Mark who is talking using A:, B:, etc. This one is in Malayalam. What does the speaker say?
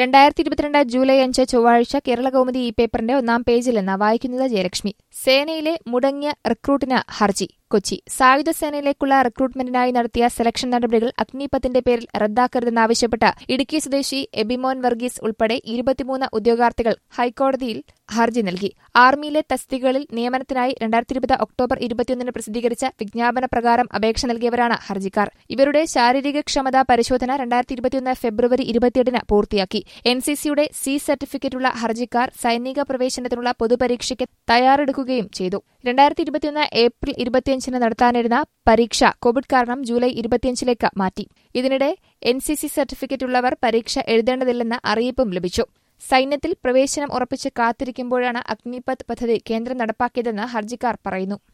A: രണ്ടായിരത്തി ഇരുപത്തിരണ്ട് ജൂലൈ അഞ്ച് ചൊവ്വാഴ്ച കേരള കൗമുദി ഈ പേപ്പറിന്റെ ഒന്നാം പേജിൽ നിന്ന് വായിക്കുന്നത് ജയലക്ഷ്മി സേനയിലെ മുടങ്ങിയ റിക്രൂട്ടിന് ഹർജി കൊച്ചി സായുധ സേനയിലേക്കുള്ള റിക്രൂട്ട്മെന്റിനായി നടത്തിയ സെലക്ഷൻ നടപടികൾ അഗ്നിപത്തിന്റെ പേരിൽ റദ്ദാക്കരുതെന്നാവശ്യപ്പെട്ട് ഇടുക്കി സ്വദേശി എബിമോൻ വർഗീസ് ഉൾപ്പെടെ ഇരുപത്തിമൂന്ന് ഉദ്യോഗാർത്ഥികൾ ഹൈക്കോടതിയിൽ ഹർജി നൽകി ആർമിയിലെ തസ്തികകളിൽ നിയമനത്തിനായി രണ്ടായിരത്തി ഇരുപത് ഒക്ടോബർ ഇരുപത്തിയൊന്നിന് പ്രസിദ്ധീകരിച്ച വിജ്ഞാപന പ്രകാരം അപേക്ഷ നൽകിയവരാണ് ഹർജിക്കാർ ഇവരുടെ ശാരീരിക ക്ഷമതാ പരിശോധന രണ്ടായിരത്തി ഇരുപത്തിയൊന്ന് ഫെബ്രുവരി ഇരുപത്തിയെട്ടിന് പൂർത്തിയാക്കി എൻ സി സിയുടെ സി സർട്ടിഫിക്കറ്റുള്ള ഹർജിക്കാർ സൈനിക പ്രവേശനത്തിനുള്ള പൊതുപരീക്ഷയ്ക്ക് തയ്യാറെടുക്കുകയും ചെയ്തു രണ്ടായിരത്തി ഇരുപത്തിയൊന്ന് ഏപ്രിൽ ഇരുപത്തിയഞ്ചിന് നടത്താനിരുന്ന പരീക്ഷ കോവിഡ് കാരണം ജൂലൈ ഇരുപത്തിയഞ്ചിലേക്ക് മാറ്റി ഇതിനിടെ എൻ സി സി സർട്ടിഫിക്കറ്റുള്ളവർ പരീക്ഷ എഴുതേണ്ടതില്ലെന്ന അറിയിപ്പും ലഭിച്ചു സൈന്യത്തിൽ പ്രവേശനം ഉറപ്പിച്ച് കാത്തിരിക്കുമ്പോഴാണ് അഗ്നിപത് പദ്ധതി കേന്ദ്രം നടപ്പാക്കിയതെന്ന് ഹർജിക്കാർ പറയുന്നു